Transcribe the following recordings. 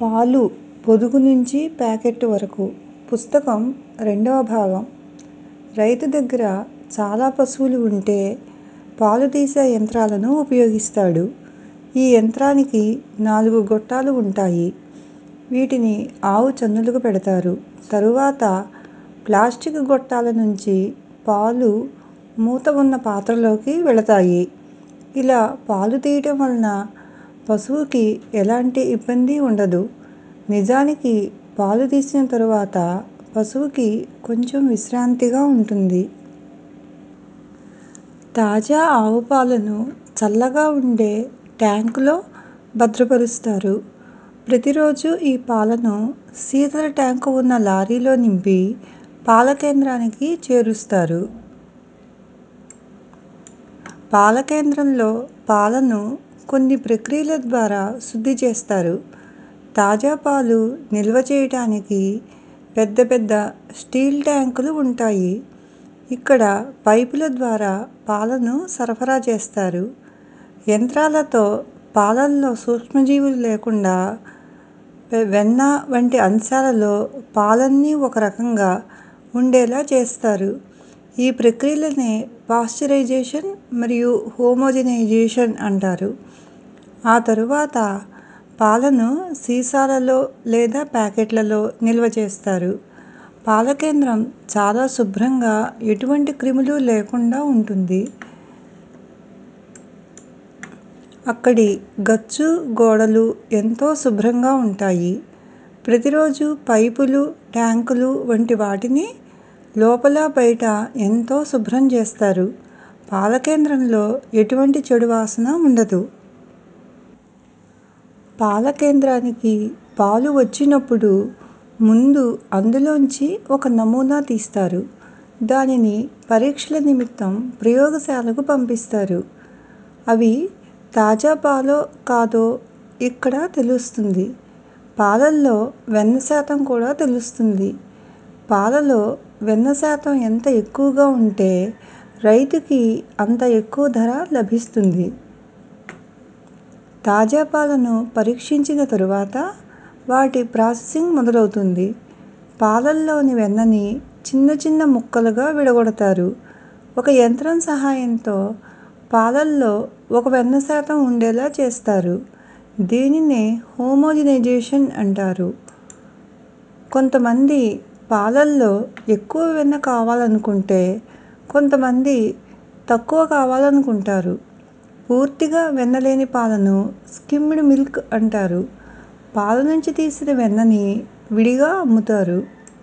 పాలు పొదుగు నుంచి ప్యాకెట్ వరకు పుస్తకం రెండవ భాగం రైతు దగ్గర చాలా పశువులు ఉంటే పాలు తీసే యంత్రాలను ఉపయోగిస్తాడు ఈ యంత్రానికి నాలుగు గొట్టాలు ఉంటాయి వీటిని ఆవు చన్నులకు పెడతారు తరువాత ప్లాస్టిక్ గొట్టాల నుంచి పాలు మూత ఉన్న పాత్రలోకి వెళతాయి ఇలా పాలు తీయటం వలన పశువుకి ఎలాంటి ఇబ్బంది ఉండదు నిజానికి పాలు తీసిన తరువాత పశువుకి కొంచెం విశ్రాంతిగా ఉంటుంది తాజా ఆవు పాలను చల్లగా ఉండే ట్యాంకులో భద్రపరుస్తారు ప్రతిరోజు ఈ పాలను శీతల ట్యాంకు ఉన్న లారీలో నింపి పాల కేంద్రానికి చేరుస్తారు పాల కేంద్రంలో పాలను కొన్ని ప్రక్రియల ద్వారా శుద్ధి చేస్తారు తాజా పాలు నిల్వ చేయటానికి పెద్ద పెద్ద స్టీల్ ట్యాంకులు ఉంటాయి ఇక్కడ పైపుల ద్వారా పాలను సరఫరా చేస్తారు యంత్రాలతో పాలల్లో సూక్ష్మజీవులు లేకుండా వెన్న వంటి అంశాలలో పాలన్నీ ఒక రకంగా ఉండేలా చేస్తారు ఈ ప్రక్రియలనే పాశ్చరైజేషన్ మరియు హోమోజనైజేషన్ అంటారు ఆ తరువాత పాలను సీసాలలో లేదా ప్యాకెట్లలో నిల్వ చేస్తారు పాల కేంద్రం చాలా శుభ్రంగా ఎటువంటి క్రిములు లేకుండా ఉంటుంది అక్కడి గచ్చు గోడలు ఎంతో శుభ్రంగా ఉంటాయి ప్రతిరోజు పైపులు ట్యాంకులు వంటి వాటిని లోపల బయట ఎంతో శుభ్రం చేస్తారు పాల కేంద్రంలో ఎటువంటి చెడు వాసన ఉండదు పాల కేంద్రానికి పాలు వచ్చినప్పుడు ముందు అందులోంచి ఒక నమూనా తీస్తారు దానిని పరీక్షల నిమిత్తం ప్రయోగశాలకు పంపిస్తారు అవి తాజా పాలో కాదో ఇక్కడ తెలుస్తుంది పాలల్లో వెన్న శాతం కూడా తెలుస్తుంది పాలలో వెన్న శాతం ఎంత ఎక్కువగా ఉంటే రైతుకి అంత ఎక్కువ ధర లభిస్తుంది తాజా పాలను పరీక్షించిన తరువాత వాటి ప్రాసెసింగ్ మొదలవుతుంది పాలల్లోని వెన్నని చిన్న చిన్న ముక్కలుగా విడగొడతారు ఒక యంత్రం సహాయంతో పాలల్లో ఒక వెన్న శాతం ఉండేలా చేస్తారు దీనినే హోమోజనైజేషన్ అంటారు కొంతమంది పాలల్లో ఎక్కువ వెన్న కావాలనుకుంటే కొంతమంది తక్కువ కావాలనుకుంటారు పూర్తిగా వెన్న లేని పాలను స్కిమ్డ్ మిల్క్ అంటారు పాల నుంచి తీసిన వెన్నని విడిగా అమ్ముతారు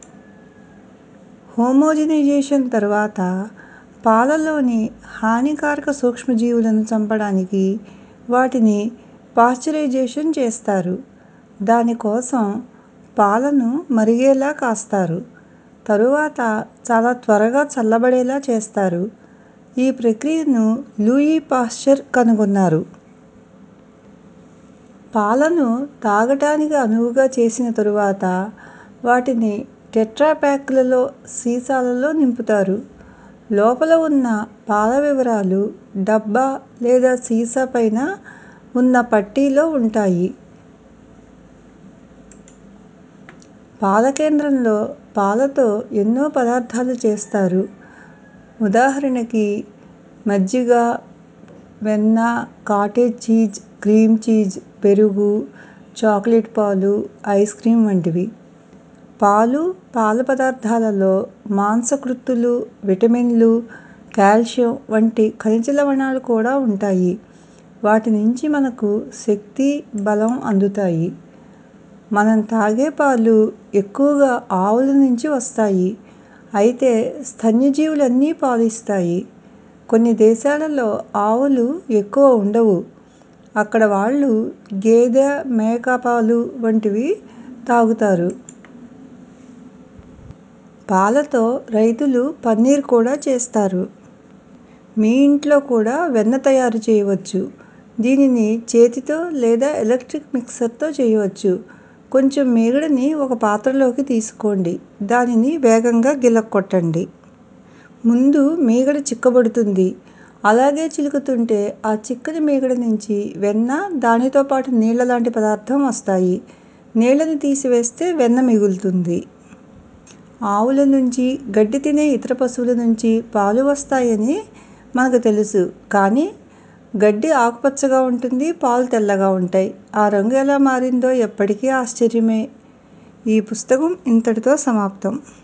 హోమోజనైజేషన్ తరువాత పాలలోని హానికారక సూక్ష్మజీవులను చంపడానికి వాటిని పాశ్చరైజేషన్ చేస్తారు దాని కోసం పాలను మరిగేలా కాస్తారు తరువాత చాలా త్వరగా చల్లబడేలా చేస్తారు ఈ ప్రక్రియను లూయి పాశ్చర్ కనుగొన్నారు పాలను తాగటానికి అనువుగా చేసిన తరువాత వాటిని టెట్రా ప్యాక్లలో సీసాలలో నింపుతారు లోపల ఉన్న పాల వివరాలు డబ్బా లేదా సీసా పైన ఉన్న పట్టీలో ఉంటాయి పాల కేంద్రంలో పాలతో ఎన్నో పదార్థాలు చేస్తారు ఉదాహరణకి మజ్జిగ వెన్న కాటేజ్ చీజ్ క్రీమ్ చీజ్ పెరుగు చాక్లెట్ పాలు ఐస్ క్రీమ్ వంటివి పాలు పాల పదార్థాలలో మాంసకృత్తులు విటమిన్లు కాల్షియం వంటి ఖనిజ లవణాలు కూడా ఉంటాయి వాటి నుంచి మనకు శక్తి బలం అందుతాయి మనం తాగే పాలు ఎక్కువగా ఆవుల నుంచి వస్తాయి అయితే స్తన్యజీవులన్నీ పాలు ఇస్తాయి కొన్ని దేశాలలో ఆవులు ఎక్కువ ఉండవు అక్కడ వాళ్ళు గేదె మేక పాలు వంటివి తాగుతారు పాలతో రైతులు పన్నీర్ కూడా చేస్తారు మీ ఇంట్లో కూడా వెన్న తయారు చేయవచ్చు దీనిని చేతితో లేదా ఎలక్ట్రిక్ మిక్సర్తో చేయవచ్చు కొంచెం మీగడని ఒక పాత్రలోకి తీసుకోండి దానిని వేగంగా గిలక్కొట్టండి ముందు మీగడ చిక్కబడుతుంది అలాగే చిలుకుతుంటే ఆ చిక్కని మీగడ నుంచి వెన్న దానితో పాటు నీళ్ళ లాంటి పదార్థం వస్తాయి నీళ్ళని తీసివేస్తే వెన్న మిగులుతుంది ఆవుల నుంచి గడ్డి తినే ఇతర పశువుల నుంచి పాలు వస్తాయని మనకు తెలుసు కానీ గడ్డి ఆకుపచ్చగా ఉంటుంది పాలు తెల్లగా ఉంటాయి ఆ రంగు ఎలా మారిందో ఎప్పటికీ ఆశ్చర్యమే ఈ పుస్తకం ఇంతటితో సమాప్తం